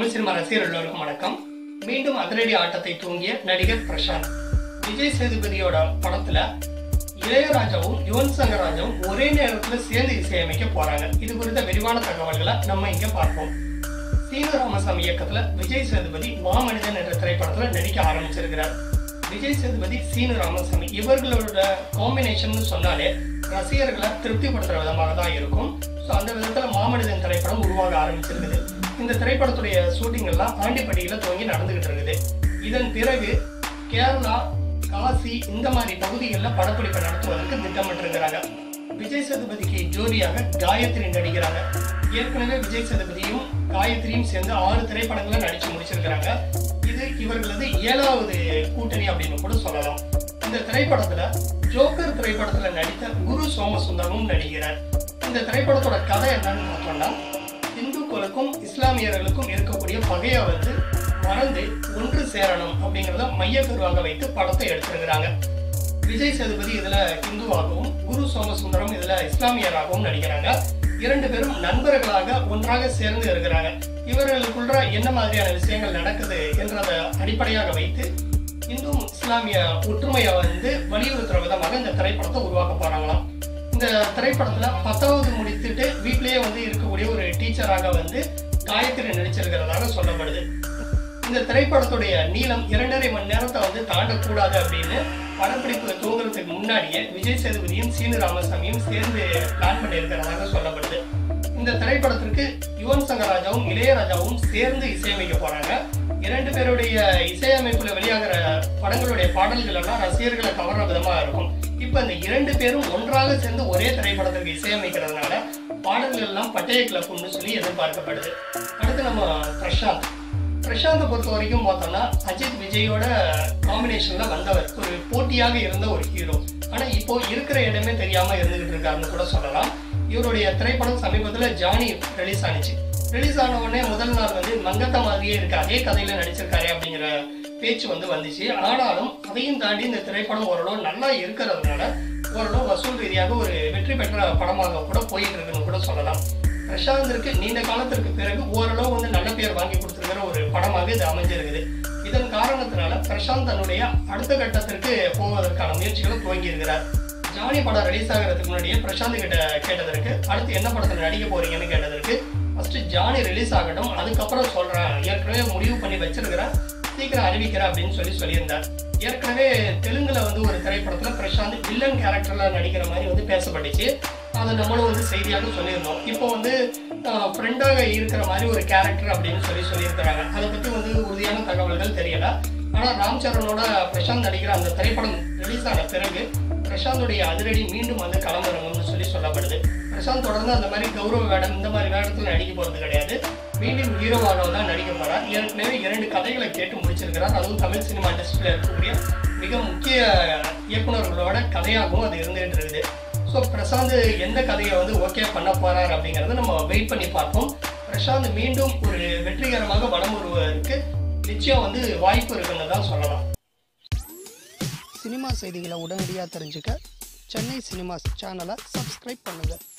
Tamil cinema ரசிகர் எல்லோருக்கும் வணக்கம் மீண்டும் அதிரடி ஆட்டத்தை தூங்கிய நடிகர் பிரசாந்த் விஜய் சேதுபதியோட படத்துல இளையராஜாவும் யுவன் சங்கர் ராஜாவும் ஒரே நேரத்துல சேர்ந்து இசையமைக்க போறாங்க இது குறித்த விரிவான தகவல்களை நம்ம இங்க பார்ப்போம் சீனு ராமசாமி இயக்கத்துல விஜய் சேதுபதி மாமனிதன் என்ற திரைப்படத்துல நடிக்க ஆரம்பிச்சிருக்கிறார் விஜய் சேதுபதி சீனு ராமசாமி இவர்களோட காம்பினேஷன் சொன்னாலே ரசிகர்களை திருப்திப்படுத்துற விதமாக தான் இருக்கும் ஸோ அந்த விதத்துல மாமனிதன் திரைப்படம் உருவாக ஆரம்பிச்சிருக்குது இந்த திரைப்படத்துடைய ஷூட்டிங் எல்லாம் ஆண்டிப்பட்டியில துவங்கி நடந்துகிட்டு இருக்குது இதன் பிறகு கேரளா காசி இந்த மாதிரி பகுதிகளில் படப்பிடிப்பை நடத்துவதற்கு திட்டமிட்டிருக்கிறாங்க விஜய் சேதுபதிக்கு ஜோடியாக காயத்ரி நடிக்கிறாங்க ஏற்கனவே விஜய் சேதுபதியும் காயத்ரியும் சேர்ந்து ஆறு திரைப்படங்களை நடிச்சு முடிச்சிருக்கிறாங்க இது இவர்களது ஏழாவது கூட்டணி அப்படின்னு கூட சொல்லலாம் இந்த திரைப்படத்துல ஜோக்கர் திரைப்படத்துல நடித்த குரு சோமசுந்தரமும் நடிக்கிறார் இந்த திரைப்படத்தோட கதை என்னன்னு பார்த்தோம்னா இந்துக்களுக்கும் இஸ்லாமியர்களுக்கும் இருக்கக்கூடிய பகையை வந்து மறந்து ஒன்று சேரணும் அப்படிங்கிறத மையக்கருவாக வைத்து படத்தை எடுத்திருக்கிறாங்க விஜய் சேதுபதி இதுல இந்துவாகவும் குரு சோமசுந்தரம் இதுல இஸ்லாமியராகவும் நடிக்கிறாங்க இரண்டு பேரும் நண்பர்களாக ஒன்றாக சேர்ந்து இருக்கிறாங்க இவர்களுக்குள்ள என்ன மாதிரியான விஷயங்கள் நடக்குது என்றதை அடிப்படையாக வைத்து இந்து இஸ்லாமிய ஒற்றுமையை வந்து வலியுறுத்துற விதமாக இந்த திரைப்படத்தை உருவாக்க போறாங்களாம் இந்த திரைப்படத்துல பத்தாவது முடித்துட்டு வீட்டிலேயே வந்து இருக்கக்கூடிய ஒரு டீச்சராக வந்து காயத்ரி நடிச்சிருக்கிறதாக சொல்லப்படுது இந்த திரைப்படத்துடைய நீளம் இரண்டரை மணி நேரத்தை வந்து தாண்டக்கூடாது அப்படின்னு படப்பிடிப்பு துவங்குறதுக்கு முன்னாடியே விஜய் சேதுபதியும் சீனு ராமசாமியும் சேர்ந்து பிளான் பண்ணியிருக்கிறதாக சொல்லப்படுது இந்த திரைப்படத்திற்கு யுவன் சங்கர் ராஜாவும் இளையராஜாவும் சேர்ந்து இசையமைக்க போறாங்க இரண்டு பேருடைய இசையமைப்புல வெளியாகிற படங்களுடைய பாடல்கள் எல்லாம் ரசிகர்களை கவர்ற விதமா இருக்கும் இப்ப இந்த இரண்டு பேரும் ஒன்றாக சேர்ந்து ஒரே திரைப்படத்திற்கு இசையமைக்கிறதுனால பாடல்கள் எல்லாம் பட்டய கிளப்புன்னு சொல்லி எதிர்பார்க்கப்படுது அடுத்து நம்ம பிரசாந்த் பிரசாந்தை பொறுத்த வரைக்கும் பார்த்தோம்னா அஜித் விஜயோட காம்பினேஷன்ல வந்தவர் ஒரு போட்டியாக இருந்த ஒரு ஹீரோ ஆனா இப்போ இருக்கிற இடமே தெரியாம இருந்துகிட்டு இருக்காருன்னு கூட சொல்லலாம் இவருடைய திரைப்படம் சமீபத்துல ஜானி ரிலீஸ் ஆனிச்சு ரிலீஸ் ஆன உடனே முதல் நாள் வந்து மங்கத்த மாதிரியே இருக்கு அதே கதையில நடிச்சிருக்காரு அப்படிங்கிற பேச்சு வந்து வந்துச்சு ஆனாலும் அதையும் தாண்டி இந்த திரைப்படம் ஓரளவு நல்லா இருக்கிறதுனால ஓரளவு வசூல் ரீதியாக ஒரு வெற்றி பெற்ற படமாக கூட போயிட்டு இருக்குன்னு கூட சொல்லலாம் பிரசாந்திற்கு நீண்ட காலத்திற்கு பிறகு ஓரளவு வந்து நல்ல பேர் வாங்கி கொடுத்துருக்கிற ஒரு படமாக இது அமைஞ்சிருக்குது இதன் காரணத்தினால பிரசாந்த் தன்னுடைய அடுத்த கட்டத்திற்கு போவதற்கான முயற்சிகளை துவங்கி இருக்கிறார் ஜானி படம் ரிலீஸ் ஆகிறதுக்கு முன்னாடியே பிரசாந்த் கிட்ட கேட்டதற்கு அடுத்து என்ன படத்தில் நடிக்க போறீங்கன்னு கேட்டதற்கு ஃபர்ஸ்ட் ஜானி ரிலீஸ் ஆகட்டும் அதுக்கப்புறம் சொல்றேன் ஏற்கனவே முடிவு பண்ணி வச்சிருக்கிறேன் சீக்கிரம் அறிவிக்கிறேன் அப்படின்னு சொல்லி சொல்லியிருந்தார் ஏற்கனவே தெலுங்குல வந்து ஒரு திரைப்படத்துல பிரசாந்த் வில்லன் கேரக்டர்ல நடிக்கிற மாதிரி வந்து பேசப்பட்டுச்சு அதை நம்மளும் வந்து செய்தியாக சொல்லியிருந்தோம் இப்போ வந்து ஃப்ரெண்டாக இருக்கிற மாதிரி ஒரு கேரக்டர் அப்படின்னு சொல்லி சொல்லியிருக்கிறாங்க அதை பத்தி வந்து உறுதியான தகவல்கள் தெரியல ஆனா ராம் சரணோட பிரசாந்த் நடிக்கிற அந்த திரைப்படம் ரிலீஸ் ஆன பிறகு பிரசாந்தோடைய அதிரடி மீண்டும் வந்து களமிறங்கும்னு சொல்லி சொல்லப்படுது பிரசாந்த் தொடர்ந்து அந்த மாதிரி கௌரவ வேடம் இந்த மாதிரி வேடத்துல நடிக்க போறது கிடையாது மீண்டும் ஹீரோவாக தான் நடிக்க போறார் ஏற்கனவே இரண்டு கதைகளை கேட்டு முடிச்சிருக்கிறார் அதுவும் தமிழ் சினிமா இண்டஸ்ட்ரியில் இருக்கக்கூடிய மிக முக்கிய இயக்குனர்களோட கதையாகவும் அது இருந்துகிட்டு இருக்குது ஸோ பிரசாந்த் எந்த கதையை வந்து ஓகே பண்ண போறார் அப்படிங்கறத நம்ம வெயிட் பண்ணி பார்ப்போம் பிரசாந்த் மீண்டும் ஒரு வெற்றிகரமாக வலம் வருவதற்கு நிச்சயம் வந்து வாய்ப்பு இருக்குன்னு தான் சொல்லலாம் சினிமா செய்திகளை உடனடியாக தெரிஞ்சுக்க சென்னை சினிமாஸ் சேனலை சப்ஸ்கிரைப் பண்ணுங்கள்